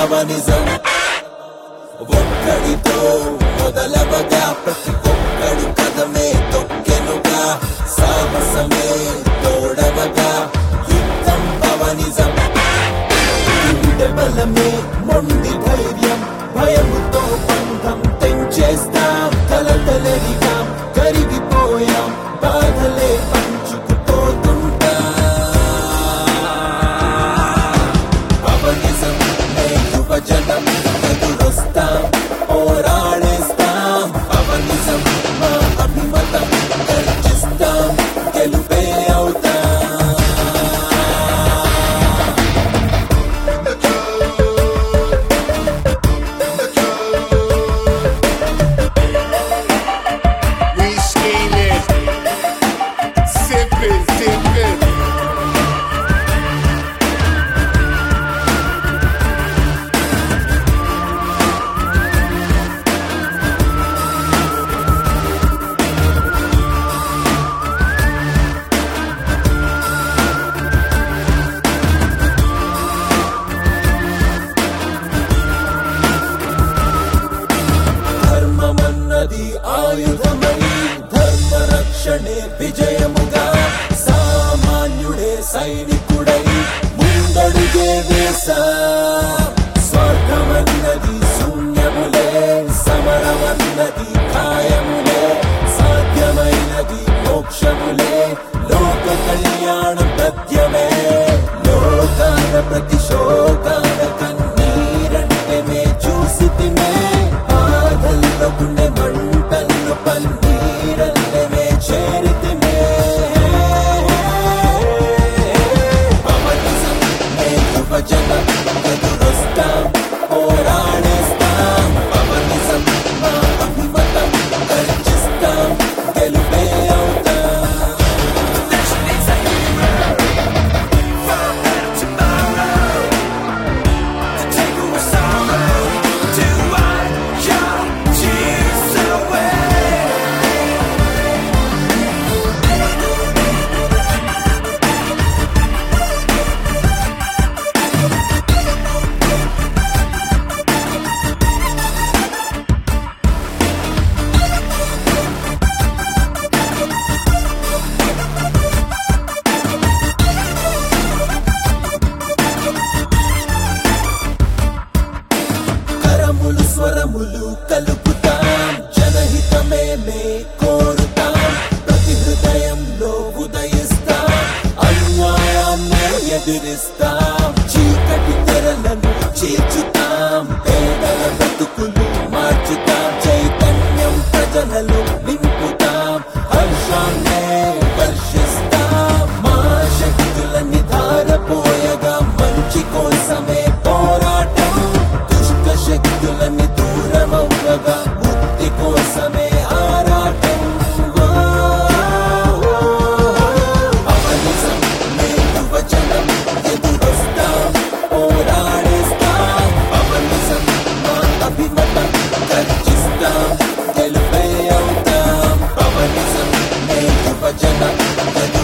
పవనిజం ఒక్కడితో మొదలవగా ప్రతి ఒక్కడు కదమే తొక్కెనుగా సాహసమే తోడవగా యుద్ధం పవనిజం గుండె బలమే మొండి ధైర్యం భయముతో బంధం తెంచేస్తాం కలతలెరిగాం కరిగిపోయాం బాధలే పంచుకుపోతుంటా పవనిజం నే యువజనం ఎదురొస్తాం పోరాడేస్తాం పవనిజం మా అభిమతం గర్జిస్తాం గెలుపే అవుతాం We scheming, sipping, dipping. ధర్మమన్నది ఆయుధమై ధర్మ రక్షణే విజయముగా సామాన్యుడే సైనికుడై ముందడుగే వేసా స్వర్గమన్నది శూన్యములే సమరమన్నది ఖాయములే సాధ్యమైనది మోక్షములే లోక కళ్యాణం పద్యమే లోకాల ప్రతి శోకాల కన్నీరంటే మే చూసి తినే బాధల్లో గుండె మంటల్లో పన్నీరల్లే మే చేరితిమే పవనిజం మే యువజనం ఎదురొస్తాం పోరాడేస్తాం పవనిజం మా అభిమతం గర్జిస్తాం గెలుపే అవుతాం కరములు స్వరములు కలుపుతాం జనహితమే మే కోరుతాం ప్రతి హృదయంలో ఉదయిస్తాం అన్యాయాన్ని ఎదిరిస్తాం చీకటి తెరలను చీల్చుతాం పేదల బతుకులు మార్చుతాం చైతన్యం ప్రజలలో నింపుతాం హర్షాన్నే వర్షిస్తాం మా శక్తులన్నీ ధారపోయగా మంచి కోసమే పోరాటం దుష్ట శక్తులన్నీ దూరమవ్వగా ముక్తి కోసమే ఆరాటం పవనిజం మే యువజనం ఎదురొస్తాం పోరాడేస్తాం పవనిజం మా అభిమతం గర్జిస్తాం గెలుపే అవుతాం పవనిజం మే యువజనం ఎదురొస్తాం